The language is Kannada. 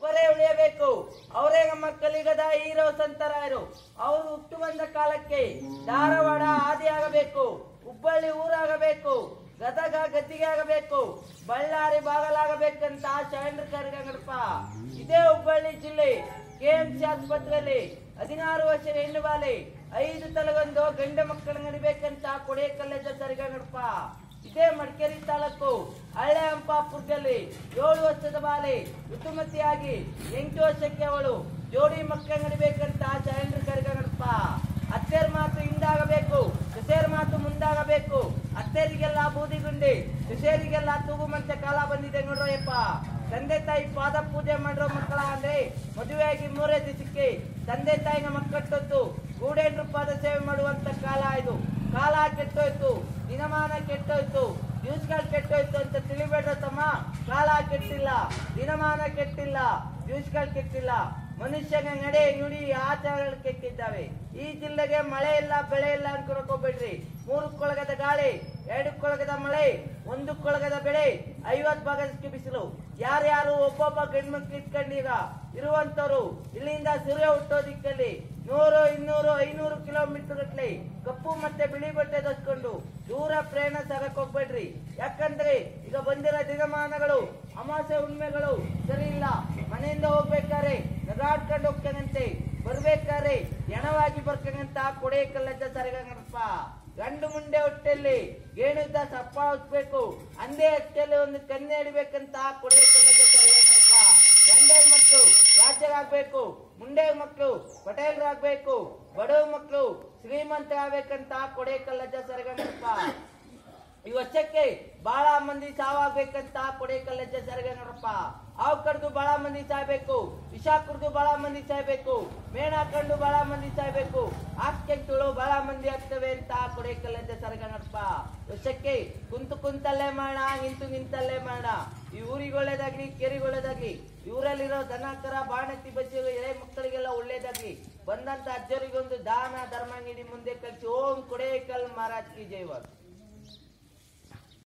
ಅಪ್ಪರೇ ಉಳಿಯಬೇಕು ಅವರೇ ನಮ್ಮ ಕಲಿಗದ ಹೀರೋ ಸಂತರಾಯರು ಅವರು ಹುಟ್ಟು ಬಂದ ಕಾಲಕ್ಕೆ ಧಾರವಾಡ ಆದಿಯಾಗಬೇಕು ಹುಬ್ಬಳ್ಳಿ ಊರಾಗಬೇಕು ಗದಗ ಗದ್ದಿಗೆ ಆಗಬೇಕು ಬಳ್ಳಾರಿ ಬಾಗಲಾಗಬೇಕಂತ ಶರಣರ ಕರ್ಗಂಗಡಪ್ಪ ಇದೇ ಹುಬ್ಬಳ್ಳಿ ಜಿಲ್ಲೆ ಕೆಎಂಸಿ ಆಸ್ಪತ್ರೆಯಲ್ಲಿ ಹದಿನಾರು ವರ್ಷದ ಹೆಣ್ಣು ಬಾಲೆ ಐದು ತಲೆಗೊಂದು ಗಂಡ ಮಕ್ಕಳು ನಡಿಬೇಕಂತ ಕೊಡೆ ಕಲ್ಲೇಜ ಸರಿಗಂಗಡಪ್ಪ ಇದೇ ಮಡಿಕೇರಿ ತಾಲೂಕು ಹಳೆ ಹಂಪಾಪುರದಲ್ಲಿ ಏಳು ವರ್ಷದ ಬಾಲೆ ಋತುಮತಿಯಾಗಿ ಎಂಟು ವರ್ಷಕ್ಕೆ ಅವಳು ಜೋಡಿ ಮಕ್ಕಳು ನಡಿಬೇಕಂತ ಶರಣರ ಕರ್ಗಂಗಡಪ್ಪ ಅತ್ತೆರ್ ಮಾತು ಹಿಂದಾಗಬೇಕು ಸೊಸೆಯರ್ ಮಾತು ಮುಂದಾಗಬೇಕು ಅತ್ತೆರಿಗೆಲ್ಲ ಬೂದಿಗುಂಡಿ ಸೊಸೆಯರಿಗೆಲ್ಲ ತೂಗುಮಂತೆ ಕಾಲ ಬಂದಿದೆ ನೋಡ್ರಯ್ಯಪ್ಪ ತಂದೆ ತಾಯಿ ಪಾದ ಪೂಜೆ ಮಾಡಿರೋ ಮಕ್ಕಳ ಅಂದ್ರೆ ಮದುವೆಯಾಗಿ ಮೂರೇ ದಿವಸಕ್ಕೆ ತಂದೆ ತಾಯಿನ ಮಕ್ಕಟ್ಟೊತ್ತು ಗೂಡೇಂದ್ರ ಪಾದ ಸೇವೆ ಮಾಡುವಂತ ಕಾಲ ಇದು ಕಾಲ ಕೆಟ್ಟೋಯ್ತು ದಿನಮಾನ ಕೆಟ್ಟೋಯ್ತು ದಿವಸಗಳು ಕೆಟ್ಟೋಯ್ತು ಅಂತ ತಿಳಿಬೇಡ್ರ ತಮ್ಮ ಕಾಲ ಕೆಟ್ಟಿಲ್ಲ ದಿನಮಾನ ಕೆಟ್ಟಿಲ್ಲ ದಿವಸಗಳು ಕೆಟ್ಟಿಲ್ಲ ಮನುಷ್ಯನ ನಡೆ ನುಡಿ ಆಚಾರಗಳು ಕೆಟ್ಟಿದ್ದಾವೆ ಈ ಜಿಲ್ಲೆಗೆ ಮಳೆ ಇಲ್ಲ ಬೆಳೆ ಇಲ್ಲ ಅನ್ಕೊಳಕ್ ಹೋಗ್ಬೇಡ್ರಿ ಮೂರು ಕೊಳಗದ ಗಾಳಿ ಎರಡು ಕೊಳಗದ ಮಳೆ ಒಂದು ಕೊಳಗದ ಬೆಳೆ ಐವತ್ ಭಾಗದಷ್ಟು ಬಿಸಿಲು ಯಾರ್ಯಾರು ಒಬ್ಬೊಬ್ಬ ಗಂಡ್ಮಕ್ಳು ಇಟ್ಕೊಂಡೀಗ ಇರುವಂತವ್ರು ಇಲ್ಲಿಂದ ಸೂರ್ಯ ಹುಟ್ಟೋ ದಿಕ್ಕಲ್ಲಿ ನೂರು ಇನ್ನೂರು ಐನೂರು ಕಿಲೋಮೀಟರ್ ಗಟ್ಲೆ ಕಪ್ಪು ಮತ್ತೆ ಬಿಳಿ ಬಟ್ಟೆ ಧರಿಸ್ಕೊಂಡು ದೂರ ಪ್ರಯಾಣ ಸಾಗಕ್ ಹೋಗ್ಬೇಡ್ರಿ ಯಾಕಂದ್ರೆ ಈಗ ಬಂದಿರೋ ದಿನಮಾನಗಳು ಅಮಾಸೆ ಹುಣ್ಮೆಗಳು ಸರಿ ಇಲ್ಲ ಮನೆಯಿಂದ ಹೋಗ್ಬೇಕಾದ್ರೆ ನಗಾಡ್ಕೊಂಡು ಹೋಗ್ತಾನಂತೆ ಬರ್ಬೇಕಾದ್ರೆ ಎಣವಾಗಿ ಬರ್ಕಂತ ಕೊಡೆ ಕಲ್ಲಜ್ಜ ಸರಿಗಂಗಪ್ಪ ಗಂಡು ಮುಂಡೆ ಹೊಟ್ಟೆಯಲ್ಲಿ ಗೇಣುದ್ದ ಸಪ್ಪ ಹೊತ್ಬೇಕು ಅಂದೇ ಹೊಟ್ಟೆಯಲ್ಲಿ ಒಂದು ಕನ್ನೆ ಹಿಡಿಬೇಕಂತ ಕೊಡೆ ಕಲ್ಲಜ್ಜ ಸರಿಗಂಗಪ್ಪ ಗಂಡೆ ಮಕ್ಕಳು ರಾಜ್ಯರಾಗ್ಬೇಕು ಮುಂಡೆ ಮಕ್ಕಳು ಪಟೇಲ್ರಾಗ್ಬೇಕು ಬಡವ ಮಕ್ಕಳು ಶ್ರೀಮಂತ ಆಗ್ಬೇಕಂತ ಕೊಡೆ ಕಲ್ಲಜ್ಜ ಸರಿಗಂಗಪ್ಪ ಈ ವರ್ಷಕ್ಕೆ ಬಹಳ ಮಂದಿ ಸಾವಾಗ್ಬೇಕಂತ ಕೊಡೆ ಕಲ್ಲಜ್ಜ ಸರಿಗಂಗಪ್ಪ ಹಾವು ಕಡ್ದು ಬಹಳ ಮಂದಿ ಸಾಯ್ಬೇಕು ವಿಷ ಕುಡ್ದು ಬಹಳ ಮಂದಿ ಸಾಯ್ಬೇಕು ಮೇಣ ಹಾಕೊಂಡು ಬಹಳ ಮಂದಿ ಸಾಯ್ಬೇಕು ಆಕ್ಕೆಂತುಳು ಬಹಳ ಮಂದಿ ಆಗ್ತವೆ ಅಂತ ಕೊಡೆ ಕಲ್ಲಜ್ಜ ಸರಿಗಂಗಪ್ಪ ವರ್ಷಕ್ಕೆ ಕುಂತು ಕುಂತಲ್ಲೇ ಮಾಡ ನಿಂತು ನಿಂತಲ್ಲೇ ಮಾಡ ಈ ಊರಿಗೆ ಒಳ್ಳೇದಾಗ್ಲಿ ಕೇರಿಗೆ ಒಳ್ಳೇದಾಗ್ಲಿ ಇವರಲ್ಲಿರೋ ದನ ಕರ ಬಾಣತಿ ಬಜ್ಜಿ ಎಳೆ ಮಕ್ಕಳಿಗೆಲ್ಲ ಒಳ್ಳೇದಾಗ್ಲಿ ಬಂದಂತ ಅಜ್ಜರಿಗೊಂದು ದಾನ ಧರ್ಮ ನೀಡಿ ಮುಂದೆ ಕಳಿಸಿ ಓಂ ಕೊಡೇಕಲ್ ಮಹಾರಾಜ್ ಕಿ ಜೈವರ್